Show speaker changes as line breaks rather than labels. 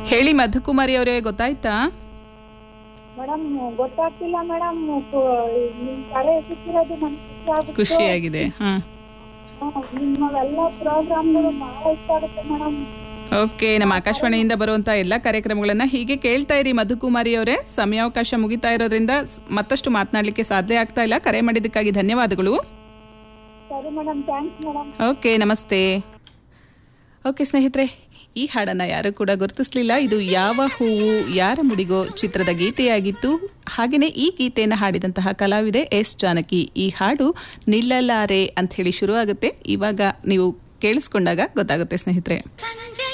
ಹೇಳಿ ಮಧುಕುಮಾರಿ ಅವರೇ ಗೊತ್ತಾಯ್ತಾ
ಮೇಡಮ್ ಗೊತ್ತಾಗ್ತಿಲ್ಲ ಮೇಡಮ್ ನಿಮ್ ಕರೆ ಸಿಕ್ಕಿರೋದು ನನ್ಗೆ ಖುಷಿ ಆಗುತ್ತೆ
ಖುಷಿಯಾಗಿದೆ ಹಾ
ಹಾ, ನಿಮ್ಮವೆಲ್ಲ ಪ್ರೋಗ್ರಾಮ್ಗಳು ಬಹಳ ಇಷ್ಟ ಆಗುತ್ತೆ ಮೇಡಮ್
ಓಕೆ ನಮ್ಮ ಆಕಾಶವಾಣಿಯಿಂದ ಬರುವಂತ ಎಲ್ಲ ಕಾರ್ಯಕ್ರಮಗಳನ್ನ ಹೀಗೆ ಕೇಳ್ತಾ ಇರಿ ಮಧುಕುಮಾರಿ ಅವರೇ ಸಮಯಾವಕಾಶ ಮುಗಿತಾ ಇರೋದ್ರಿಂದ ಸ್- ಮತ್ತಷ್ಟು ಮಾತನಾಡಲಿಕ್ಕೆ ಸಾಧ್ಯ ಆಗ್ತಾ ಇಲ್ಲ ಕರೆ ಮಾಡಿದ್ದಕ್ಕಾಗಿ ಧನ್ಯವಾದಗಳು
ಸರಿ ಮೇಡಮ್ ಥ್ಯಾಂಕ್ಸ್ ಮೇಡಮ್
ಓಕೆ ನಮಸ್ತೆ ಓಕೆ ಸ್ನೇಹಿತರೆ ಈ ಹಾಡನ್ನು ಯಾರು ಕೂಡ ಗುರುತಿಸಲಿಲ್ಲ ಇದು ಯಾವ ಹೂವು ಯಾರ ಮುಡಿಗೋ ಚಿತ್ರದ ಗೀತೆಯಾಗಿತ್ತು ಹಾಗೆಯೇ ಈ ಗೀತೆಯನ್ನು ಹಾಡಿದಂತಹ ಕಲಾವಿದೆ ಎಸ್ ಜಾನಕಿ ಈ ಹಾಡು ನಿಲ್ಲಲಾರೆ ಅಂತ ಹೇಳಿ ಶುರುವಾಗುತ್ತೆ ಇವಾಗ ನೀವು ಕೇಳಿಸ್ಕೊಂಡಾಗ ಗೊತ್ತಾಗುತ್ತೆ ಸ್ನೇಹಿತರೆ